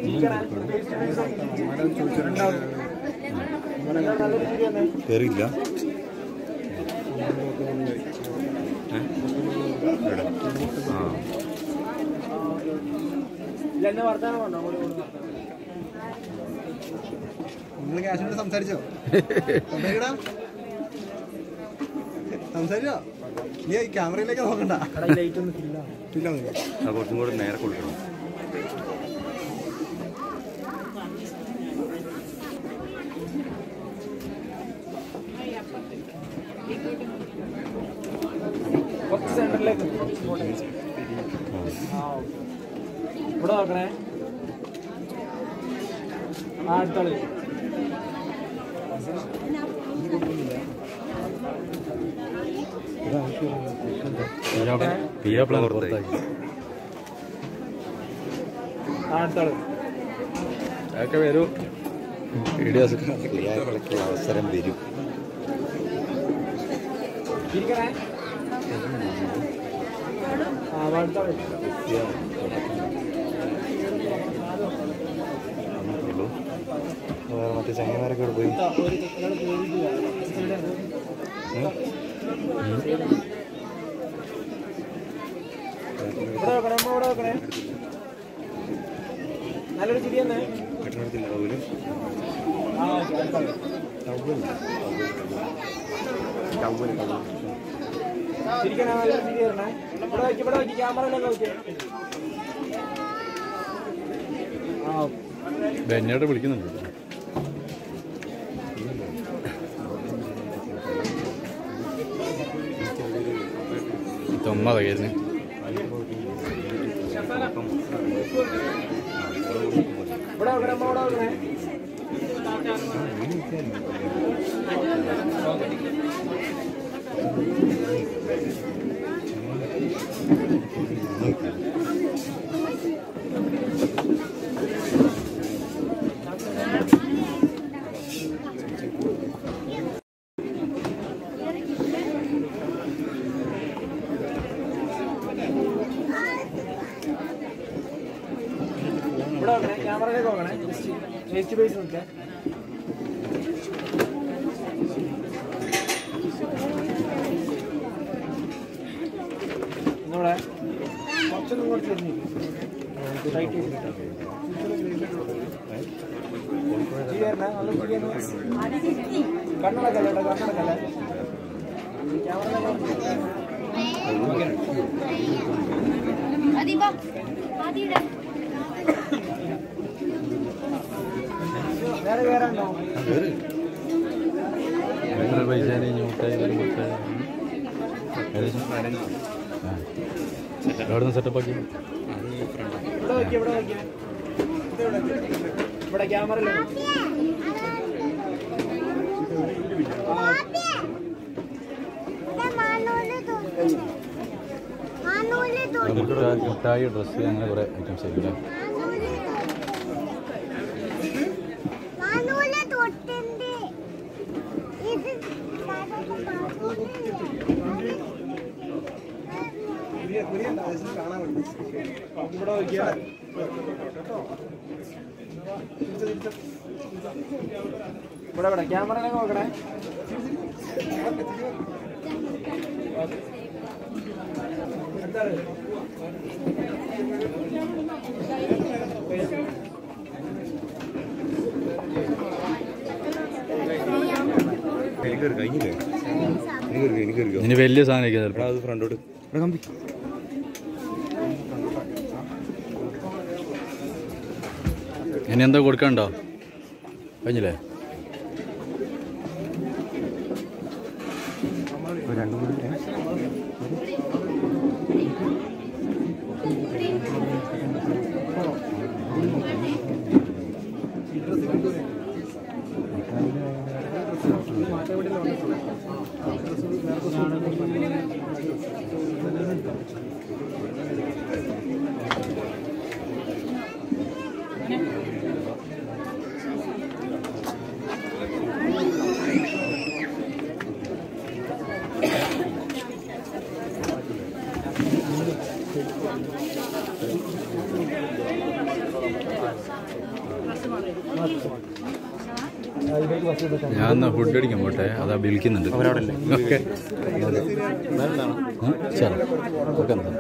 കയറിയില്ല ആ നിങ്ങൾ ക്യാഷിനോട് സംസാരിച്ചോ സംസാരിക്കടാ സംസാരിച്ചോ നീ ഈ ക്യാമറയിലേക്ക് നോക്കണ്ട ഇല്ല ഒന്നുമില്ല. ആ കുറച്ചും കൂടെ നേരെ കൊടുക്കണം കുറച്ച് സെന്ററിലേക്ക് ഇവിടെ നോക്കണേ ആ അടുത്താള് പുറത്തായി ആ അടുത്താള് അതൊക്കെ വരും വീഡിയോസ് ക്രിയാകൾക്കുള്ള അവസരം വരും ഇരിക്കണേ ആ അടുത്താള് വന്നിട്ടുള്ളൂ വേറെ മറ്റേ ചങ്ങന്മാരൊക്കെ ഇവിടെ പോയി ഇവിടെ വെക്കണേ അമ്മ ഇവിടെ വെക്കണേ നല്ലൊരു ചിരി തന്നെ കെട്ടിടത്തില്ല അതുപോലെ ആ ഓക്കെ അടുത്താള് ചിരിക്കണേ നല്ലൊരു ചിരി തരണേ ഇവിടെ വെക്ക് ഇവിടെ വെക്ക് ക്യാമറയിലൊക്കെ വെക്ക് ആ ബെന്നോട്ട് വിളിക്കുന്നുണ്ട് തൊമ്മ കയ്യിരുന്നു ഇവിടെ വെക്കണേ അമ്മ ഇവിടെ വെക്കണേ ഇവിടെ വെക്കണേ ക്യാമറയിലേക്ക് നോക്കണേ ഫേസ് ടു ഫേസ് നോക്കേ ഇന്നിവിടെ കുറച്ചൊന്നും കൂടി തിരിഞ്ഞു ടൈറ്റ് ചെയ്തിട്ട് ചെയ്യാറുണ്ട് നല്ല ചെയ്യാൻ കണ്ണടക്കല്ലേ കേട്ടോ കണ്ണടക്കല്ലേ ക്യാമറ അതിവാ അതിടാ വേറെ വേറെ ഉണ്ടോ എത്ര പൈസ മുട്ടായി ഒരു മുട്ടായി ഏകദേശം എവിടെ നിന്ന് സെറ്റപ്പ് ആക്കി ഇവിടെ വയ്ക്കുക ഇവിടെ വയ്ക്കുക ഇവിടെ ക്യാമറ മുട്ടായി മുട്ടായി ഡ്രസ്സ് അങ്ങനെ കുറേ ഐറ്റംസ് ആയിരിക്കും തൊട്ടുണ്ട് ഇത് കാണാൻ പറ്റും ഇവിടെ വയ്ക്കുക ഇവിടെ ഇവിടെ ക്യാമറയിലേക്ക് നോക്കണേ എന്താണ് എനിക്കൊരു കഴിഞ്ഞില്ലേ എനിക്കൊരു എനിക്കൊരു ഇനി വലിയ സാധനമായിരിക്കും ചിലപ്പോൾ എടാ അത് ഫ്രണ്ടോട്ട് എടാ കമ്പി ഇനി എന്താ കൊടുക്കണ്ടോ കഴിഞ്ഞില്ലേ ഒരു രണ്ടും കൂടി ഏ? ഞാൻ എന്നാ ഫുഡ് അടിക്കാൻ പോട്ടെ അതാ വിളിക്കുന്നുണ്ട് അവരവിടെ ഓക്കെ ചലോ ഓക്കെ എന്നാ